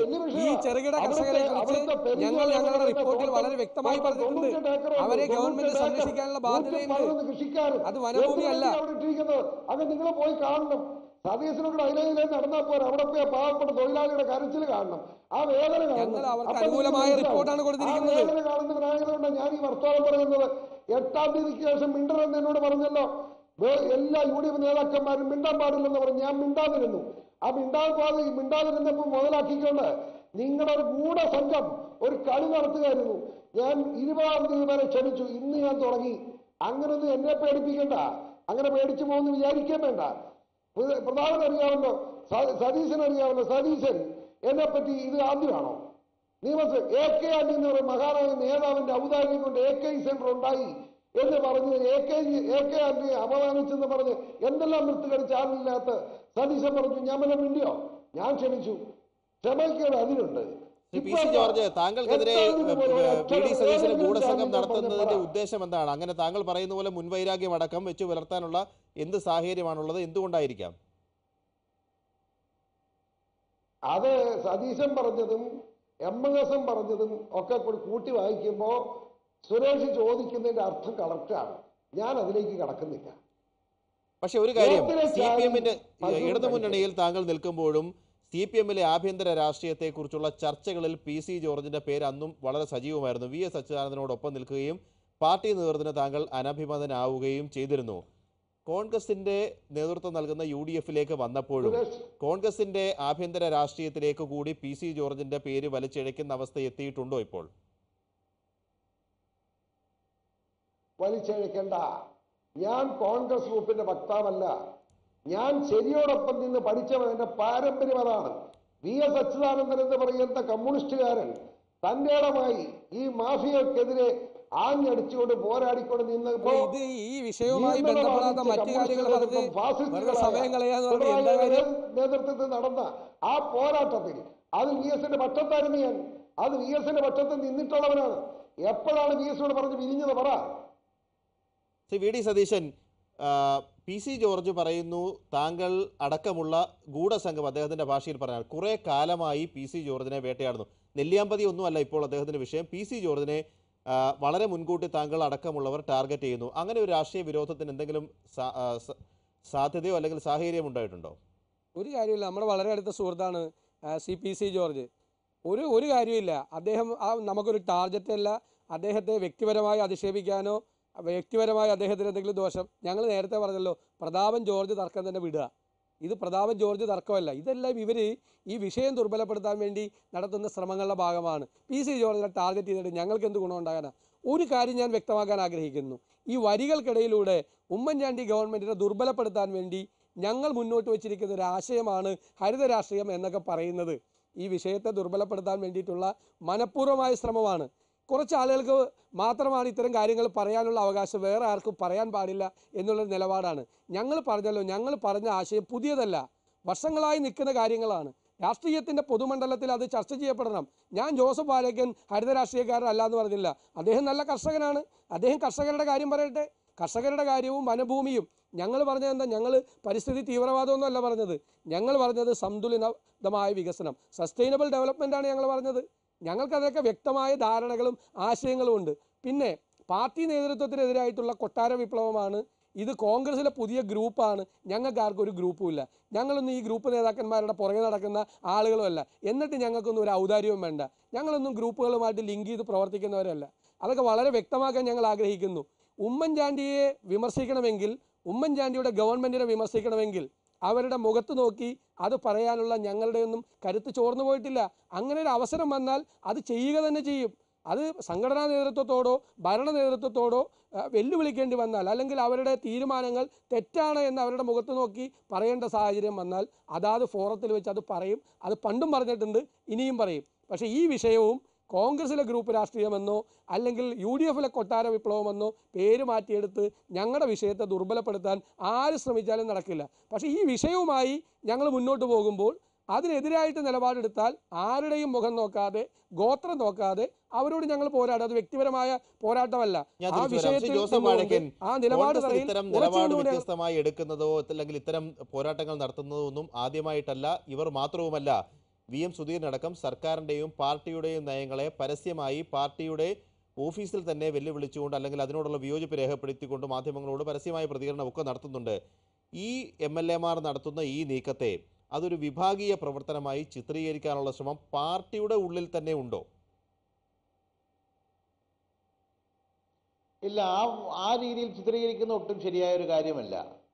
വലിയ ഈ വിഷയമാണ്. ചെറുകിട അവിടുത്തെ- കർഷകരെ കുറിച്ച് അവിടുത്തെ പെരിഞ്ഞ ഞങ്ങൾ ഞങ്ങളുടെ അവിടുത്തെ റിപ്പോർട്ടിൽ തോട്ടം വളരെ വ്യക്തമായി പത്ത് പറഞ്ഞിട്ടുണ്ട് തൊണ്ണൂറ്റെട്ട് ഏക്കറേ ഉള്ളൂ. അവരെ ഗവൺമെന്റ് തൊണ്ണൂറ്റെട്ട് ഏക്കർ. സംരക്ഷിക്കാനുള്ള ബാധ്യതയുണ്ട് നൂറ്റിപ്പതിനൊന്ന് കൃഷിക്കാര് അത് വനഭൂമിയല്ല. എന്തിനാണ് അവിടെ ഇട്ടിരിക്കുന്നത് അത് നിങ്ങൾ പോയി കാണണം സതീശനോട് അതിലെ നടന്നാൽ പോരാ അവിടെ പോയി ആ പാവപ്പെട്ട തൊഴിലാളിയുടെ കരച്ചിൽ കാണണം ആ വേദന കാണണം ഞങ്ങൾ അവർക്ക് അപ്പോൾ നിങ്ങൾക്ക് അനുകൂലമായ മനസ്സിലാവും. റിപ്പോർട്ടാണ് കൊടുത്തിരിക്കുന്നത്. ആ വേദന കാണുന്നവരായതുകൊണ്ടാണ് ഞാൻ ഈ വർത്തമാനം പറയുന്നത് എട്ടാം തീയതിക്ക് ശേഷം മിണ്ടറെന്ന് എന്നോട് പറഞ്ഞല്ലോ വേ- എല്ലാ യു ഡി എഫ് നേതാക്കന്മാരും മിണ്ടാൻ പാടില്ലെന്ന് പറഞ്ഞു ഞാൻ മിണ്ടാതിരുന്നു ആ മിണ്ടാൻ പാടി മിണ്ടാതിരുന്നപ്പോൾ മുതലാക്കിക്കൊണ്ട് നിങ്ങളുടെ ഒരു ഗൂഢസംഘം ഒരു കളി നടത്തുകയായിരുന്നു ഞാൻ ഇരുപതാം തീയതി വരെ ക്ഷണിച്ചു ഇന്ന് ഞാൻ തുടങ്ങി അങ്ങനൊന്നും എന്നെ പേടിപ്പിക്കണ്ട അങ്ങനെ പേടിച്ചു പോകുന്നു വിചാരിക്കാൻ വേണ്ട പ്ര- പ്രധാനമൻ അറിയാമല്ലോ സ- സതീശൻ അറിയാമല്ലോ സതീശൻ എന്നെ പറ്റി ഇത് ആദ്യമാണോ നിയമസഭ എ കെ ആന്റി എന്ന് പറയുന്ന മഹാനായ നേതാവിന്റെ ഔദാര്യം കൊണ്ട് എ കെ സെന്റർ ഉണ്ടായി എന്ന് പറഞ്ഞ് എ കെ എ കെ ആന്റി അപമാനിച്ചെന്ന് പറഞ്ഞ് എന്തെല്ലാം വൃത്തികേട് ചാനലിനകത്ത് സതീശൻ പറഞ്ഞു ഞാൻ വല്ല മിണ്ടിയോ ഞാൻ ക്ഷമിച്ചു ക്ഷമയ്ക്കേട് അതിലുണ്ട് ശ്രീ പി സി ജോർജ് താങ്കൾക്കെതിരെ പി ഡി സതീശന് ഗൂഢസംഘം നടത്തുന്നതിന്റെ ഉദ്ദേശം എന്താണ് അങ്ങനെ താങ്കൾ പറയുന്ന പോലെ മുൻവൈരാഗ്യം അടക്കം വെച്ച് പുലർത്താനുള്ള എന്ത് സാഹചര്യമാണുള്ളത് എന്തുകൊണ്ടായിരിക്കാം അത് സതീശൻ പറഞ്ഞതും എം എസ് എം പറഞ്ഞതും ഒക്കെ കൂടി കൂട്ടി വായിക്കുമ്പോ സുരേഷ് ചോദിക്കുന്നതിന്റെ അർത്ഥം കറക്റ്റാണ് ഞാൻ അതിലേക്ക് കടക്കുന്നില്ല പക്ഷെ ഒരു കാര്യം യോഗത്തിലെ സി പി എമ്മിന്റെ ചാടി ഇടതു മുന്നണിയിൽ താങ്കൾ നിൽക്കുമ്പോഴും സി പി എമ്മിലെ ആഭ്യന്തര രാഷ്ട്രീയത്തെക്കുറിച്ചുള്ള ചർച്ചകളിൽ പി സി ജോർജിന്റെ പേര് അന്നും വളരെ സജീവമായിരുന്നു വി എസ് അച്യുതാനന്ദനോടൊപ്പം നിൽക്കുകയും പാർട്ടി നേതൃത്വത്തിന് താങ്കൾ അനഭിമതനാവുകയും ചെയ്തിരുന്നു കോൺഗ്രസിന്റെ നേതൃത്വം നൽകുന്ന യു ഡി എഫിലേക്ക് വന്നപ്പോഴും സുരേഷ് കോൺഗ്രസിന്റെ ആഭ്യന്തര രാഷ്ട്രീയത്തിലേക്ക് കൂടി പി സി ജോർജിന്റെ പേര് വലിച്ചിഴയ്ക്കുന്ന അവസ്ഥ എത്തിയിട്ടുണ്ടോ ഇപ്പോൾ വലിച്ചഴിക്കണ്ട ഞാൻ കോൺഗ്രസ് ഗ്രൂപ്പിന്റെ വക്താവല്ല ഞാൻ ശരിയോടൊപ്പം നിന്ന് പഠിച്ചവൻ എന്റെ പാരമ്പര്യം അതാണ് വി എസ് അച്യുതാനന്ദൻ എന്ന് പറയുന്ന കമ്മ്യൂണിസ്റ്റുകാരൻ തന്റെ ഇടമായി ഈ മാഫിയക്കെതിരെ ആഞ്ഞടിച്ചുകൊണ്ട് പോരാടിക്കൊണ്ട് നിന്നപ്പോ ഇത് ഈ വിഷയവുമായി ബന്ധപ്പെടാത്ത മറ്റു കാര്യങ്ങൾ പറഞ്ഞ് വെറുതെ സമയം കളയാന്ന് പറഞ്ഞ് എന്താ പിണറായി കാര്യം നേതൃത്വത്തിൽ നടന്ന ആ പോരാട്ടത്തിൽ അത് വി എസിന്റെ പക്ഷത്തായിരുന്നു ഞാൻ അത് വി എസിന്റെ പക്ഷത്ത് നിന്നിട്ടുള്ളവനാണ് എപ്പോഴാണ് വി എസിനോട് പറഞ്ഞ് പിരിഞ്ഞത് പറ ശ്രീ വി ഡി സതീശൻ ആ, പി സി ജോർജ് പറയുന്നു താങ്കൾ അടക്കമുള്ള ഗൂഢസംഘം അദ്ദേഹത്തിന്റെ ഭാഷയിൽ പറഞ്ഞാൽ കുറെ കാലമായി പി സി ജോർജിനെ വേട്ടയാടുന്നു നെല്ലിയാമ്പതി ഒന്നുമല്ല ഇപ്പോൾ അദ്ദേഹത്തിന്റെ വിഷയം പി സി ജോർജിനെ ആ, വളരെ മുൻകൂട്ടി താങ്കൾ അടക്കമുള്ളവർ ടാർഗറ്റ് ചെയ്യുന്നു അങ്ങനെ ഒരു രാഷ്ട്രീയ വിരോധത്തിന് എന്തെങ്കിലും സാ- ആ, സ- സാധ്യതയോ അല്ലെങ്കിൽ സാഹചര്യം ഉണ്ടായിട്ടുണ്ടോ ഒരു കാര്യമില്ല നമ്മുടെ വളരെ അടുത്ത സുഹൃത്താണ് സി പി സി ജോർജ് ഒരു ഒരു കാര്യമില്ല അദ്ദേഹം ആ നമുക്കൊരു ടാർഗറ്റ് അല്ല അദ്ദേഹത്തെ വ്യക്തിപരമായി അധിക്ഷേപിക്കാനോ വ്യക്തിപരമായി അദ്ദേഹത്തിന് എന്തെങ്കിലും ദോഷം ഞങ്ങൾ നേരത്തെ പറഞ്ഞല്ലോ പ്രതാപൻ ജോർജ് തർക്കം തന്നെ വിടുക ഇത് പ്രതാപൻ ജോർജ് തർക്കമല്ല ഇതെല്ലാം ഇവർ ഈ വിഷയം ദുർബലപ്പെടുത്താൻ വേണ്ടി നടത്തുന്ന ശ്രമങ്ങളുടെ ഭാഗമാണ് പി സി ജോർജിനെ ടാർഗറ്റ് ചെയ്തിട്ട് ഞങ്ങൾക്ക് എന്ത് ഗുണമുണ്ടാകാനാ ഒരു കാര്യം ഞാൻ വ്യക്തമാക്കാൻ ആഗ്രഹിക്കുന്നു ഈ വരികൾക്കിടയിലൂടെ ഉമ്മൻചാണ്ടി ഗവൺമെൻറ്റിനെ ദുർബലപ്പെടുത്താൻ വേണ്ടി ഞങ്ങൾ മുന്നോട്ട് വച്ചിരിക്കുന്ന ഒരു ആശയമാണ് ഹരിത രാഷ്ട്രീയം എന്നൊക്കെ പറയുന്നത് ഈ വിഷയത്തെ ദുർബലപ്പെടുത്താൻ വേണ്ടിയിട്ടുള്ള മനഃപൂർവ്വമായ ശ്രമമാണ് കുറച്ച് ആളുകൾക്ക് മാത്രമാണ് ഇത്തരം കാര്യങ്ങൾ പറയാനുള്ള അവകാശം വേറെ ആർക്കും പറയാൻ പാടില്ല എന്നുള്ള നിലപാടാണ് ഞങ്ങൾ പറഞ്ഞല്ലോ ഞങ്ങൾ പറഞ്ഞ ആശയം പുതിയതല്ല വർഷങ്ങളായി നിൽക്കുന്ന കാര്യങ്ങളാണ് രാഷ്ട്രീയത്തിൻ്റെ പൊതുമണ്ഡലത്തിൽ അത് ചർച്ച ചെയ്യപ്പെടണം ഞാൻ ജോസഫ് പാലേക്കൻ ഹരിത രാഷ്ട്രീയക്കാരനല്ല എന്ന് പറഞ്ഞില്ല അദ്ദേഹം നല്ല കർഷകനാണ് അദ്ദേഹം കർഷകരുടെ കാര്യം പറയട്ടെ കർഷകരുടെ കാര്യവും വനഭൂമിയും ഞങ്ങൾ പറഞ്ഞത് എന്താ ഞങ്ങൾ പരിസ്ഥിതി തീവ്രവാദമൊന്നും അല്ല പറഞ്ഞത് ഞങ്ങൾ പറഞ്ഞത് സന്തുലിതമായ വികസനം സസ്റ്റൈനബിൾ ഡെവലപ്മെൻ്റ് ആണ് ഞങ്ങൾ പറഞ്ഞത് ഞങ്ങൾക്ക് അതൊക്കെ വ്യക്തമായ ധാരണകളും ആശയങ്ങളും ഉണ്ട് പിന്നെ പാർട്ടി നേതൃത്വത്തിനെതിരായിട്ടുള്ള കൊട്ടാര വിപ്ലവമാണ് ഇത് കോൺഗ്രസിലെ പുതിയ ഗ്രൂപ്പാണ് ഞങ്ങൾക്ക് ആർക്കും ഒരു ഗ്രൂപ്പും ഇല്ല ഞങ്ങളൊന്നും ഈ ഗ്രൂപ്പ് നേതാക്കന്മാരുടെ പുറകെ നടക്കുന്ന ആളുകളുമല്ല എന്നിട്ട് ഞങ്ങൾക്കൊന്നും ഒരു ഔദാര്യവും വേണ്ട ഞങ്ങളൊന്നും ഗ്രൂപ്പുകളുമായിട്ട് ലിങ്ക് ചെയ്ത് പ്രവർത്തിക്കുന്നവരല്ല അതൊക്കെ വളരെ വ്യക്തമാക്കാൻ ഞങ്ങൾ ആഗ്രഹിക്കുന്നു ഉമ്മൻചാണ്ടിയെ വിമർശിക്കണമെങ്കിൽ ഉമ്മൻചാണ്ടിയുടെ ഗവൺമെൻറ്റിനെ വിമർശിക്കണമെങ്കിൽ അവരുടെ മുഖത്ത് നോക്കി അത് പറയാനുള്ള ഞങ്ങളുടെ ഒന്നും കരുത്ത് ചോർന്നു പോയിട്ടില്ല അങ്ങനെ ഒരു അവസരം വന്നാൽ അത് ചെയ്യുക തന്നെ ചെയ്യും അത് സംഘടനാ നേതൃത്വത്തോടോ ഭരണ നേതൃത്വത്തോടോ ആ, വെല്ലുവിളിക്കേണ്ടി വന്നാൽ അല്ലെങ്കിൽ അവരുടെ തീരുമാനങ്ങൾ തെറ്റാണ് എന്ന് അവരുടെ മുഖത്ത് നോക്കി പറയേണ്ട സാഹചര്യം വന്നാൽ അതാത് ഫോറത്തിൽ വെച്ച് അത് പറയും അത് പണ്ടും പറഞ്ഞിട്ടുണ്ട് ഇനിയും പറയും പക്ഷേ ഈ വിഷയവും കോൺഗ്രസിലെ ഗ്രൂപ്പ് രാഷ്ട്രീയമെന്നോ അല്ലെങ്കിൽ യു ഡി എഫിലെ കൊട്ടാര വിപ്ലവമെന്നോ പേര് മാറ്റിയെടുത്ത് ഞങ്ങളുടെ വിഷയത്തെ ദുർബലപ്പെടുത്താൻ ആര് ശ്രമിച്ചാലും നടക്കില്ല പക്ഷേ ഈ വിഷയവുമായി ഞങ്ങൾ മുന്നോട്ട് പോകുമ്പോൾ അതിനെതിരായിട്ട് നിലപാടെടുത്താൽ ആരുടെയും മുഖം നോക്കാതെ ഗോത്രം നോക്കാതെ അവരോട് ഞങ്ങൾ പോരാടും അത് വ്യക്തിപരമായ പോരാട്ടമല്ല ഞാൻ ആ തിരിച്ചു വരാം. ശ്രീ വിഷയത്തിൽ ജോസഫ് നിന്നുകൊണ്ട് വാഴക്കൻ ആ നിലപാട് കോൺഗ്രസ് തറയിൽ ഇത്തരം നിലപാട് ഉറച്ചുകൊണ്ടുകൂടെ വ്യത്യസ്തമായി എടുക്കുന്നതോ അല്ലെങ്കിൽ ഇത്തരം പോരാട്ടങ്ങൾ നടത്തുന്നതോ ഒന്നും ആദ്യമായിട്ടല്ല ഇവർ മാത്രവുമല്ല വി എം സുധീരനടക്കം സർക്കാരിൻ്റെയും പാർട്ടിയുടെയും നയങ്ങളെ പരസ്യമായി പാർട്ടിയുടെ ഓഫീസിൽ തന്നെ വെല്ലുവിളിച്ചുകൊണ്ട് അല്ലെങ്കിൽ അതിനോടുള്ള വിയോജിപ്പ് രേഖപ്പെടുത്തിക്കൊണ്ട് മാധ്യമങ്ങളോട് പരസ്യമായ പ്രതികരണമൊക്കെ നടത്തുന്നുണ്ട് ഈ എം എൽ എമാർ നടത്തുന്ന ഈ നീക്കത്തെ അതൊരു വിഭാഗീയ പ്രവർത്തനമായി ചിത്രീകരിക്കാനുള്ള ശ്രമം പാർട്ടിയുടെ ഉള്ളിൽ തന്നെ ഉണ്ടോ ഇല്ല ആ ആ രീതിയിൽ ചിത്രീകരിക്കുന്ന ഒട്ടും ശരിയായ ഒരു കാര്യമല്ല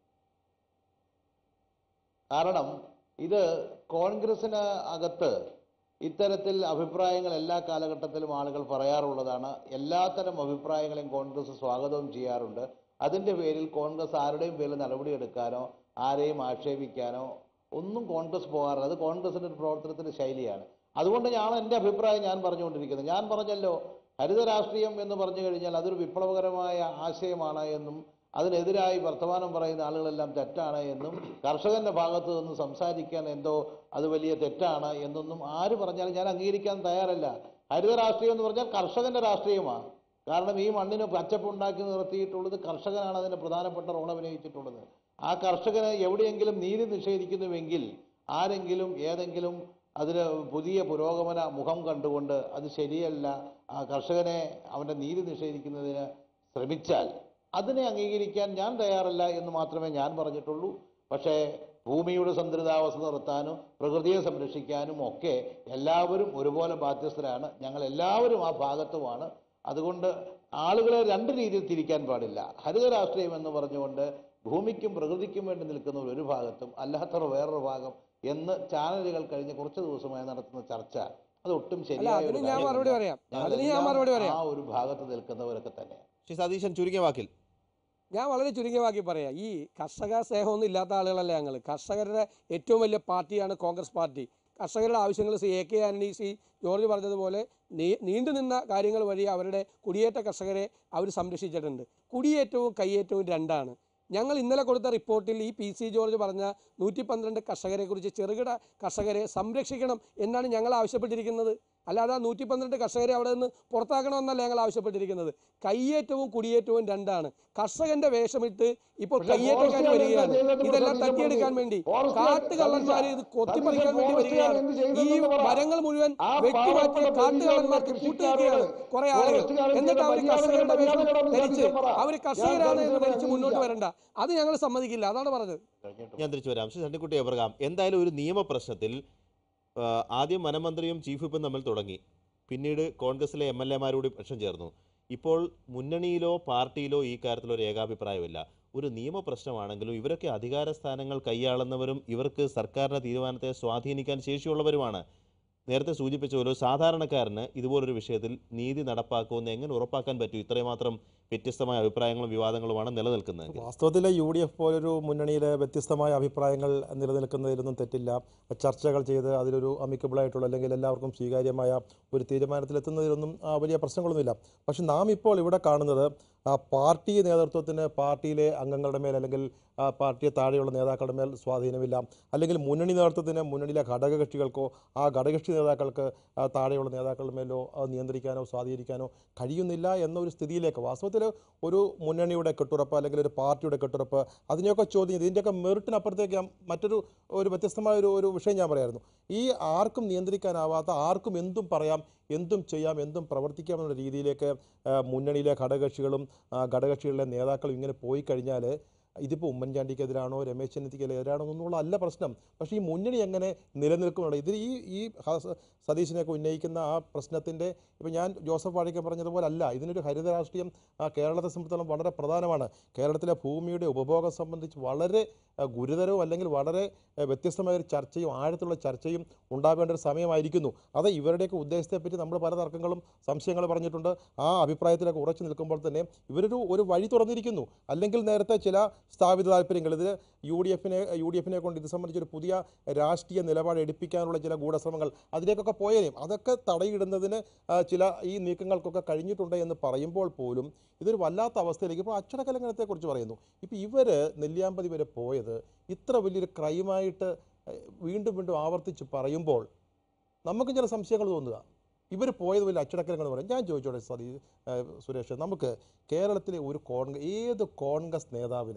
കാരണം ഇത് കോൺഗ്രസിന് അകത്ത് ഇത്തരത്തിൽ അഭിപ്രായങ്ങൾ എല്ലാ കാലഘട്ടത്തിലും ആളുകൾ പറയാറുള്ളതാണ് എല്ലാത്തരം അഭിപ്രായങ്ങളെയും കോൺഗ്രസ് സ്വാഗതവും ചെയ്യാറുണ്ട് അതിൻ്റെ പേരിൽ കോൺഗ്രസ് ആരുടെയും പേരിൽ നടപടിയെടുക്കാനോ ആരെയും ആക്ഷേപിക്കാനോ ഒന്നും കോൺഗ്രസ് പോകാറില്ല അത് കോൺഗ്രസിൻ്റെ ഒരു പ്രവർത്തനത്തിൻ്റെ ശൈലിയാണ് അതുകൊണ്ട് ഞാൻ എൻ്റെ അഭിപ്രായം ഞാൻ പറഞ്ഞുകൊണ്ടിരിക്കുന്നത് ഞാൻ പറഞ്ഞല്ലോ ഹരിത രാഷ്ട്രീയം എന്ന് പറഞ്ഞു കഴിഞ്ഞാൽ അതൊരു വിപ്ലവകരമായ ആശയമാണ് എന്നും അതിനെതിരായി വർത്തമാനം പറയുന്ന ആളുകളെല്ലാം തെറ്റാണ് എന്നും കർഷകന്റെ ഭാഗത്ത് നിന്ന് സംസാരിക്കാൻ എന്തോ അത് വലിയ തെറ്റാണ് എന്നൊന്നും ആര് പറഞ്ഞാലും ഞാൻ അംഗീകരിക്കാൻ തയ്യാറല്ല ഹരിത രാഷ്ട്രീയം എന്ന് പറഞ്ഞാൽ കർഷകന്റെ രാഷ്ട്രീയമാണ് കാരണം ഈ മണ്ണിന് പച്ചപ്പുണ്ടാക്കി നിർത്തിയിട്ടുള്ളത് കർഷകനാണ് അതിന് പ്രധാനപ്പെട്ട റോൾ അഭിനയിച്ചിട്ടുള്ളത് ആ കർഷകന് എവിടെയെങ്കിലും നീതി നിഷേധിക്കുന്നുവെങ്കിൽ ആരെങ്കിലും ഏതെങ്കിലും അതിന് പുതിയ പുരോഗമന മുഖം കണ്ടുകൊണ്ട് അത് ശരിയല്ല ആ കർഷകനെ അവൻ്റെ നീതി നിഷേധിക്കുന്നതിന് ശ്രമിച്ചാൽ അതിനെ അംഗീകരിക്കാൻ ഞാൻ തയ്യാറല്ല എന്ന് മാത്രമേ ഞാൻ പറഞ്ഞിട്ടുള്ളൂ പക്ഷേ ഭൂമിയുടെ സന്തുലിതാവസ്ഥ നിർത്താനും പ്രകൃതിയെ സംരക്ഷിക്കാനും ഒക്കെ എല്ലാവരും ഒരുപോലെ ബാധ്യസ്ഥരാണ് ഞങ്ങൾ എല്ലാവരും ആ ഭാഗത്തുമാണ് അതുകൊണ്ട് ആളുകളെ രണ്ട് രീതിയിൽ തിരിക്കാൻ പാടില്ല ഹരിത രാഷ്ട്രീയം എന്ന് പറഞ്ഞുകൊണ്ട് ഭൂമിക്കും പ്രകൃതിക്കും വേണ്ടി നിൽക്കുന്നവർ ഒരു ഭാഗത്തും അല്ലാത്തവർ വേറൊരു ഭാഗം എന്ന് ചാനലുകൾ കഴിഞ്ഞ കുറച്ച് ദിവസമായി നടത്തുന്ന ചർച്ച അത് ഒട്ടും അല്ല ശരിയായ അതിന് ഒരു ഞാൻ കാര്യമല്ല. മറുപടി പറയാം അതിന് ഞാൻ ഞങ്ങളെല്ലാം മറുപടി പറയാം ആ ഒരു ഭാഗത്ത് നിൽക്കുന്നവരൊക്കെ തന്നെ ശ്രീ സതീശൻ ചുരുങ്ങിയ വാക്കിൽ ഞാൻ വളരെ ചുരുങ്ങിയ വാക്കി പറയാം ഈ കർഷക സ്നേഹമൊന്നും ഇല്ലാത്ത ആളുകളല്ല ഞങ്ങൾ കർഷകരുടെ ഏറ്റവും വലിയ പാർട്ടിയാണ് കോൺഗ്രസ് പാർട്ടി കർഷകരുടെ ആവശ്യങ്ങൾ ശ്രീ എ കെ ആന്റണി ശ്രീ ജോർജ് പറഞ്ഞതുപോലെ നീ നീണ്ടു നിന്ന കാര്യങ്ങൾ വഴി അവരുടെ കുടിയേറ്റ കർഷകരെ അവർ സംരക്ഷിച്ചിട്ടുണ്ട് കുടിയേറ്റവും കയ്യേറ്റവും രണ്ടാണ് ഞങ്ങൾ ഇന്നലെ കൊടുത്ത റിപ്പോർട്ടിൽ ഈ പി സി ജോർജ് പറഞ്ഞ നൂറ്റി പന്ത്രണ്ട് കർഷകരെക്കുറിച്ച് ചെറുകിട കർഷകരെ സംരക്ഷിക്കണം എന്നാണ് ഞങ്ങൾ ആവശ്യപ്പെട്ടിരിക്കുന്നത് അല്ലാതെ ആ നൂറ്റി പന്ത്രണ്ട് കർഷകരെ അവിടെ നിന്ന് പുറത്താക്കണമെന്നല്ല ഞങ്ങൾ ആവശ്യപ്പെട്ടിരിക്കുന്നത് കയ്യേറ്റവും കുടിയേറ്റവും രണ്ടാണ് കർഷകന്റെ വേഷമിട്ട് ഇപ്പോൾ പക്ഷേ കയ്യേറ്റക്കാർ ഫോറസ്റ്റുകാർ വരികയാണ് എന്താ ചെയ്തത് ഇതെല്ലാം സതീശൻ തട്ടിയെടുക്കാൻ പറഞ്ഞു. വേണ്ടി ഫോറസ്റ്റുകാർ കാട്ടുകള്ളന്മാർ ഇത് കൊത്തിപ്പറിക്കാൻ വേണ്ടി ഫോറസ്റ്റുകാർ വരികയാണ് എന്ത് ഈ ചെയ്തെന്ന് പറ. മരങ്ങൾ മുഴുവൻ ആ വെട്ടിമാറ്റിയ പാവപ്പെട്ട കാട്ടുകള്ളന്മാർക്ക് കൃഷിക്കാരോട് കൂട്ടുനിൽക്കുകയാണ് കുറെ ആളുകൾ ഫോറസ്റ്റുകാരൻ എന്നിട്ട് അവർ ചെയ്ത കർഷകരുടെ വേഷം മര്യാദകളോട് ധരിച്ച് സതീശൻ പറ. അവർ ഞാൻ കർഷകരാണ് എന്ന് സതീശനെ ധരിച്ച് മുന്നോട്ട് അംഗീകരിക്കാം. വരണ്ട അത് ഞങ്ങൾ സമ്മതിക്കില്ല അതാണ് പറഞ്ഞത് ഞാൻ തിരിച്ചു വരാം ശ്രീ സണ്ണിക്കുട്ടി എബ്രഹാം എന്തായാലും ഒരു നിയമപ്രശ്നത്തിൽ ആ, ആദ്യം വനമന്ത്രിയും ചീഫ് വിപ്പും തമ്മിൽ തുടങ്ങി പിന്നീട് കോൺഗ്രസിലെ എം എൽ എമാരോട് പ്രശ്നം ചേർന്നു ഇപ്പോൾ മുന്നണിയിലോ പാർട്ടിയിലോ ഈ കാര്യത്തിൽ ഒരു ഏകാഭിപ്രായമില്ല ഒരു നിയമപ്രശ്നമാണെങ്കിലും ഇവരൊക്കെ അധികാര സ്ഥാനങ്ങൾ കൈയാളുന്നവരും ഇവർക്ക് സർക്കാരിൻ്റെ തീരുമാനത്തെ സ്വാധീനിക്കാൻ ശേഷിയുള്ളവരുമാണ് നേരത്തെ സൂചിപ്പിച്ച പോലെ സാധാരണക്കാരന് ഇതുപോലൊരു വിഷയത്തിൽ നീതി നടപ്പാക്കുമെന്ന് എങ്ങനെ ഉറപ്പാക്കാൻ പറ്റും ഇത്രയും മാത്രം വ്യത്യസ്തമായ അഭിപ്രായങ്ങളും വിവാദങ്ങളുമാണ് നിലനിൽക്കുന്നത് വാസ്തവത്തിൽ യു ഡി എഫ് പോലൊരു മുന്നണിയിലെ വ്യത്യസ്തമായ അഭിപ്രായങ്ങൾ നിലനിൽക്കുന്നതിലൊന്നും തെറ്റില്ല ചർച്ചകൾ ചെയ്ത് അതിലൊരു അമിക്കബിളായിട്ടുള്ള അല്ലെങ്കിൽ എല്ലാവർക്കും സ്വീകാര്യമായ ഒരു തീരുമാനത്തിലെത്തുന്നതിലൊന്നും ആ, വലിയ പ്രശ്നങ്ങളൊന്നുമില്ല പക്ഷെ നാം ഇപ്പോൾ ഇവിടെ കാണുന്നത് ആ, പാർട്ടി നേതൃത്വത്തിന് പാർട്ടിയിലെ അംഗങ്ങളുടെ മേൽ അല്ലെങ്കിൽ ആ, പാർട്ടിയെ താഴെയുള്ള നേതാക്കളുടെ മേൽ സ്വാധീനമില്ല അല്ലെങ്കിൽ മുന്നണി നേതൃത്വത്തിന് മുന്നണിയിലെ ഘടകകക്ഷികൾക്കോ ആ ഘടകകക്ഷി നേതാക്കൾക്ക് ആ, താഴെയുള്ള നേതാക്കളുടെ മേലോ അത് നിയന്ത്രിക്കാനോ സ്വാധീനിക്കാനോ കഴിയുന്നില്ല എന്നൊരു സ്ഥിതിയിലേക്ക് വാസ്തവത്തിൽ ഒരു മുന്നണിയുടെ കെട്ടുറപ്പ് അല്ലെങ്കിൽ ഒരു പാർട്ടിയുടെ കെട്ടുറപ്പ് അതിനെയൊക്കെ ചോദ്യം ചെയ്ത് ഇതിൻ്റെയൊക്കെ മെറിറ്റിനപ്പുറത്തേക്ക് ഞാൻ മറ്റൊരു ഒരു വ്യത്യസ്തമായ ഒരു ഒരു വിഷയം ഞാൻ പറയായിരുന്നു ഈ ആർക്കും നിയന്ത്രിക്കാനാവാത്ത ആർക്കും എന്തും പറയാം എന്തും ചെയ്യാം എന്തും പ്രവർത്തിക്കാം എന്നുള്ള രീതിയിലേക്ക് ആ, മുന്നണിയിലെ ഘടകകക്ഷികളും ആ, ഘടകകക്ഷികളിലെ നേതാക്കളും ഇങ്ങനെ പോയി കഴിഞ്ഞാൽ ഇതിപ്പോൾ ഉമ്മൻചാണ്ടിക്കെതിരാണോ രമേശ് ചെന്നിത്തലയ്ക്കെതിരാണോ എന്നുള്ള അല്ല പ്രശ്നം പക്ഷേ ഈ മുന്നണി എങ്ങനെ നിലനിൽക്കുന്നുണ്ട് ഇത് ഈ ഈ ഹ- സതീശിനെയൊക്കെ ഉന്നയിക്കുന്ന ആ പ്രശ്നത്തിൻ്റെ ഇപ്പോൾ ഞാൻ ജോസഫ് വാഴിക്കൻ പറഞ്ഞതുപോലെ അല്ല ഇതിനൊരു ഹരിത രാഷ്ട്രീയം ആ, കേരളത്തെ സംബന്ധിച്ചിടത്തോളം വളരെ പ്രധാനമാണ് കേരളത്തിലെ ഭൂമിയുടെ ഉപഭോഗം സംബന്ധിച്ച് വളരെ ആ, ഗുരുതരവും അല്ലെങ്കിൽ വളരെ ആ, വ്യത്യസ്തമായ ഒരു ചർച്ചയും ആഴത്തുള്ള ചർച്ചയും ഉണ്ടാവേണ്ട ഒരു സമയമായിരിക്കുന്നു അത് ഇവരുടെയൊക്കെ ഉദ്ദേശത്തെപ്പറ്റി നമ്മൾ പല തർക്കങ്ങളും സംശയങ്ങൾ പറഞ്ഞിട്ടുണ്ട് ആ അഭിപ്രായത്തിലൊക്കെ ഉറച്ചു നിൽക്കുമ്പോൾ തന്നെ ഇവരൊരു ഒരു വഴി തുറന്നിരിക്കുന്നു അല്ലെങ്കിൽ നേരത്തെ ചില സ്ഥാപിത താല്പര്യങ്ങൾ ഇത് യു ഡി എഫിനെ യു ഡി എഫിനെ കൊണ്ട് ഇത് സംബന്ധിച്ചൊരു പുതിയ രാഷ്ട്രീയ നിലപാട് എടുപ്പിക്കാനുള്ള ചില ഗൂഢശ്രമങ്ങൾ അതിലേക്കൊക്കെ പോയേനെയും അതൊക്കെ തടയിടുന്നതിന് ആ, ചില ഈ നീക്കങ്ങൾക്കൊക്കെ കഴിഞ്ഞിട്ടുണ്ട് എന്ന് പറയുമ്പോൾ പോലും ഇതൊരു വല്ലാത്ത അവസ്ഥയിലേക്ക് ഇപ്പോൾ അച്ചടക്കലംഘനത്തെക്കുറിച്ച് പറയുന്നു ഇപ്പോൾ ഇവർ നെല്ലിയാമ്പതി വരെ പോയത് ഇത്ര വലിയൊരു ക്രൈമായിട്ട് ഏഹ്, വീണ്ടും വീണ്ടും ആവർത്തിച്ച് പറയുമ്പോൾ നമുക്കും ചില സംശയങ്ങൾ തോന്നുക ഇവർ പോയത് വലിയ അച്ചടക്കലങ്ങൾ പറയും ഞാൻ ചോദിച്ചോട്ടെ സതീ ഏഹ്, സുരേഷ് നമുക്ക് കേരളത്തിലെ ഒരു കോൺഗ്രസ് ഏത് കോൺഗ്രസ് നേതാവിന്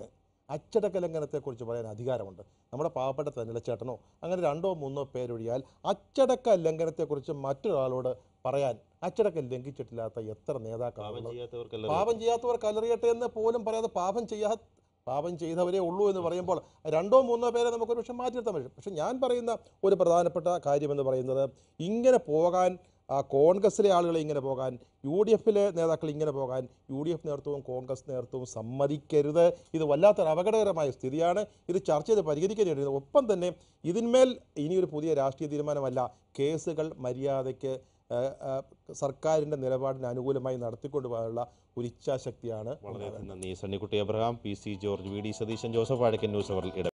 അച്ചടക്ക ലംഘനത്തെക്കുറിച്ച് പറയാൻ അധികാരമുണ്ട് നമ്മുടെ പാവപ്പെട്ട തെന്നലച്ചേട്ടനോ അങ്ങനെ രണ്ടോ മൂന്നോ പേരൊഴിയാൽ അച്ചടക്ക ലംഘനത്തെക്കുറിച്ച് മറ്റൊരാളോട് പറയാൻ അച്ചടക്കം ലംഘിച്ചിട്ടില്ലാത്ത എത്ര പാപം നേതാക്കളാണ് ചെയ്യാത്തവർക്കല്ല പാപം ചെയ്യാത്തവർ കല്ലെറിയട്ടെ എന്ന് പോലും പറയാതെ പാപം ചെയ്യാ പാപം ചെയ്തവരേ ഉള്ളൂ എന്ന് പറയുമ്പോൾ രണ്ടോ മൂന്നോ പേരെ നമുക്കൊരു പക്ഷേ മാറ്റിയെടുത്താൻ പറ്റും പക്ഷെ ഞാൻ പറയുന്ന ഒരു പ്രധാനപ്പെട്ട കാര്യമെന്ന് പറയുന്നത് ഇങ്ങനെ പോകാൻ ആ, കോൺഗ്രസിലെ ആളുകളെ ഇങ്ങനെ പോകാൻ യു ഡി എഫിലെ നേതാക്കൾ ഇങ്ങനെ പോകാൻ യു ഡി എഫ് നേതൃത്വവും കോൺഗ്രസ് നേതൃത്വവും സമ്മതിക്കരുത് ഇത് വല്ലാത്തൊരു അപകടകരമായ സ്ഥിതിയാണ് ഇത് ചർച്ച ചെയ്ത് പരിഹരിക്കേണ്ടത് ഒപ്പം തന്നെ ഇതിന്മേൽ ഇനിയൊരു പുതിയ രാഷ്ട്രീയ തീരുമാനമല്ല കേസുകൾ മര്യാദയ്ക്ക് ആ, ആ, സർക്കാരിൻ്റെ നിലപാടിന് അനുകൂലമായി നടത്തിക്കൊണ്ടു പോകാനുള്ള ഒരു ഇച്ഛാശക്തിയാണ് വളരെ നന്ദി Sunnykutty Abraham P C George V D Satheesan Joseph Vazhakkan news അവറിൽ ഇടം